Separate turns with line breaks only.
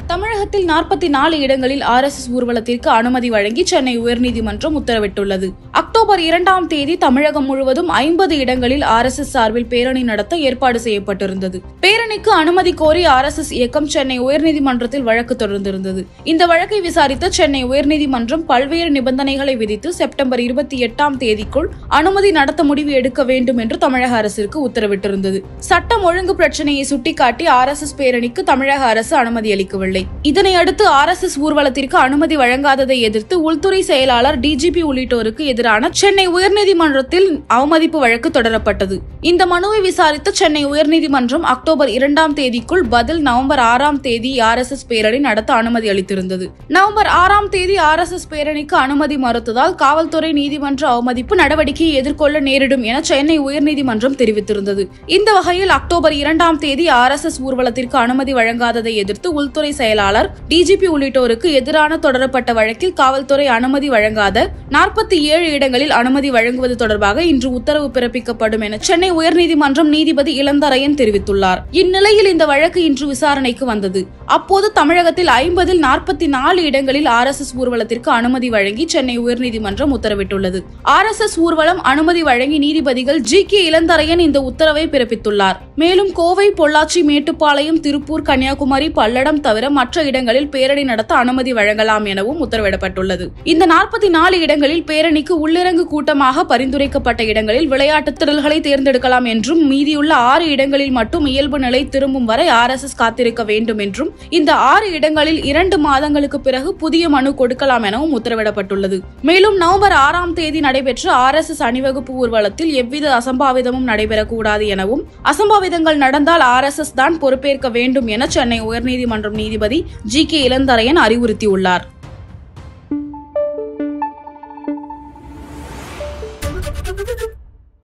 தமிழகத்தில் நாற்பத்தி நாலு இடங்களில் ஆர் எஸ் எஸ் ஊர்வலத்திற்கு அனுமதி வழங்கி சென்னை உயர்நீதிமன்றம் உத்தரவிட்டுள்ளது அக்டோபர் இரண்டாம் தேதி தமிழகம் முழுவதும் ஐம்பது இடங்களில் ஆர் எஸ் எஸ் சார்பில் பேரணி நடத்த ஏற்பாடு செய்யப்பட்டிருந்தது பேரணிக்கு அனுமதி கோரி ஆர் எஸ் எஸ் இயக்கம் சென்னை உயர்நீதிமன்றத்தில் வழக்கு தொடர்ந்திருந்தது இந்த வழக்கை விசாரித்த சென்னை உயர்நீதிமன்றம் பல்வேறு நிபந்தனைகளை விதித்து செப்டம்பர் இருபத்தி எட்டாம் தேதிக்குள் அனுமதி நடத்த முடிவு எடுக்க வேண்டும் என்று தமிழக அரசிற்கு உத்தரவிட்டிருந்தது சட்டம் ஒழுங்கு பிரச்சனையை சுட்டிக்காட்டி ஆர் எஸ் எஸ் பேரணிக்கு தமிழக அரசு அனுமதி அளிக்கவில்லை இதனை அடுத்து ஆர் எஸ் எஸ் ஊர்வலத்திற்கு அனுமதி வழங்காததை எதிர்த்து உள்துறை செயலாளர் டிஜிபி உள்ளிட்டோருக்கு எதிரான சென்னை உயர்நீதிமன்றத்தில் அவமதிப்பு வழக்கு தொடரப்பட்டது இந்த மனுவை விசாரித்த சென்னை உயர்நீதிமன்றம் அக்டோபர் இரண்டாம் தேதிக்குள் பதில் நவம்பர் ஆறாம் தேதி ஆர் எஸ் எஸ் பேரணி நடத்த அனுமதி அளித்திருந்தது நவம்பர் ஆறாம் தேதி ஆர் எஸ் எஸ் பேரணிக்கு அனுமதி மறுத்ததால் காவல்துறை நீதிமன்ற அவமதிப்பு நடவடிக்கையை எதிர்கொள்ள நேரிடும் என சென்னை உயர்நீதிமன்றம் தெரிவித்திருந்தது இந்த வகையில் அக்டோபர் இரண்டாம் தேதி ஆர் எஸ் எஸ் ஊர்வலத்திற்கு அனுமதி வழங்காததை எதிர்த்து உள்துறை செயலாளர் டிஜிபி உள்ளிட்டோருக்கு எதிரான தொடரப்பட்ட வழக்கில் காவல்துறை அனுமதி வழங்காத நாற்பத்தி ஏழு இடங்களில் அனுமதி வழங்குவது தொடர்பாக இன்று உத்தரவு பிறப்பிக்கப்படும் என சென்னை உயர்நீதிமன்றம் நீதிபதி இளந்தரையன் தெரிவித்துள்ளார் இந்நிலையில் இந்த வழக்கு இன்று விசாரணைக்கு வந்தது அப்போது தமிழகத்தில் ஐம்பதில் நாற்பத்தி நாலு இடங்களில் ஆர் எஸ் எஸ் ஊர்வலத்திற்கு அனுமதி வழங்கி சென்னை உயர்நீதிமன்றம் உத்தரவிட்டுள்ளது ஆர் எஸ் எஸ் ஊர்வலம் அனுமதி வழங்கி நீதிபதிகள் ஜி கே இளந்தரையன் இந்த உத்தரவை பிறப்பித்துள்ளார் மேலும் கோவை பொள்ளாச்சி மேட்டுப்பாளையம் திருப்பூர் கன்னியாகுமரி பல்லடம் தவிர மற்ற இடங்களில் பேரணி நடத்த அனுமதி வழங்கலாம் எனவும் உத்தரவிடப்பட்டுள்ளது இந்த நாற்பத்தி நாலு இடங்களில் பேரணிக்கு உள்ளிறங்கு கூட்டமாக பரிந்துரைக்கப்பட்ட இடங்களில் விளையாட்டு திடல்களை தேர்ந்தெடுக்கலாம் என்றும் மீதியுள்ள ஆறு இடங்களில் மட்டும் இயல்பு நிலை திரும்பும் வரை ஆர் எஸ் எஸ் காத்திருக்க வேண்டும் என்றும் இந்த ஆறு இடங்களில் இரண்டு மாதங்களுக்கு பிறகு புதிய மனு கொடுக்கலாம் எனவும் உத்தரவிடப்பட்டுள்ளது மேலும் நவம்பர் ஆறாம் தேதி நடைபெற்ற ஆர் எஸ் எஸ் அணிவகுப்பு ஊர்வலத்தில் எவ்வித அசம்பாவிதமும் நடைபெறக்கூடாது எனவும் அசம்பாவிதங்கள் நடந்தால் ஆர் எஸ் எஸ் தான் பொறுப்பேற்க வேண்டும் என சென்னை உயர்நீதிமன்றம் நீதிபதி ஜி கே இளந்தரையன் அறிவுறுத்தியுள்ளார்